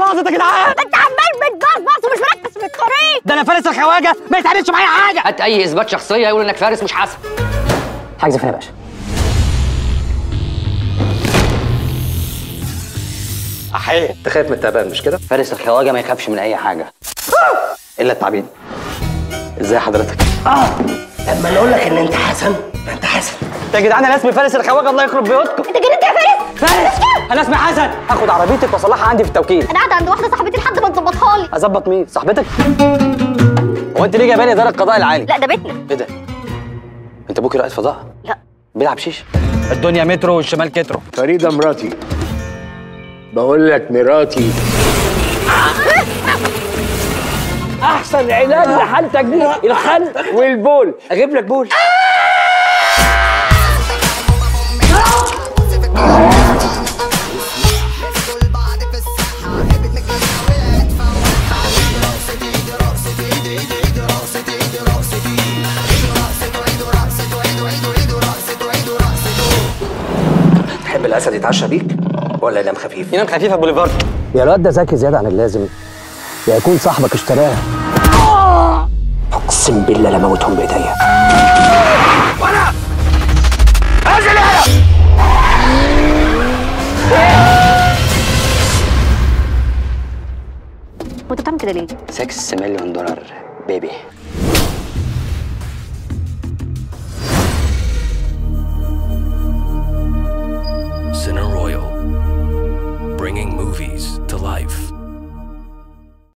باظت يا جدعان انت عمال بتبصبص ومش مركز في الطريق ده انا فارس الخواجه ما يتعملش معايا حاجه هات اي اثبات شخصيه يقول انك فارس مش حسن حاجز فين يا باشا احيه انت خايف من التعبان مش كده؟ فارس الخواجه ما يخافش من اي حاجه الا التعبين ازاي حضرتك؟ لما نقول لك ان انت حسن انت حسن يا جدعان انا اسمي فارس الخواجه الله يخرب بيوتكم انت جننت يا فارس فارس انا اسمي حسن هاخد عربيتك واصلحها عندي في التوكيل انا قاعده عند واحده صاحبتي لحد ما تظبطها لي اظبط مين صاحبتك هو انت ليه جايباني اداره القضاء العالي لا ده بيتنا ايه ده؟ انت ابوكي رائد فضاء؟ لا بيلعب شيشه الدنيا مترو والشمال كترو فريدة مراتي بقول لك مراتي احسن علاج لحالتك دي الخل والبول اجيب لك بول تحب الاسد يتعشى بيك ولا ينام خفيف؟ ينام خفيفه بوليفارد يا الواد ده ذكي زياده عن اللازم يا يكون صاحبك اشتراها اقسم بالله لموتهم بايديا وانت بتعمل كده ليه 6 مليون دولار بيبي Cine Royal, bringing movies to life.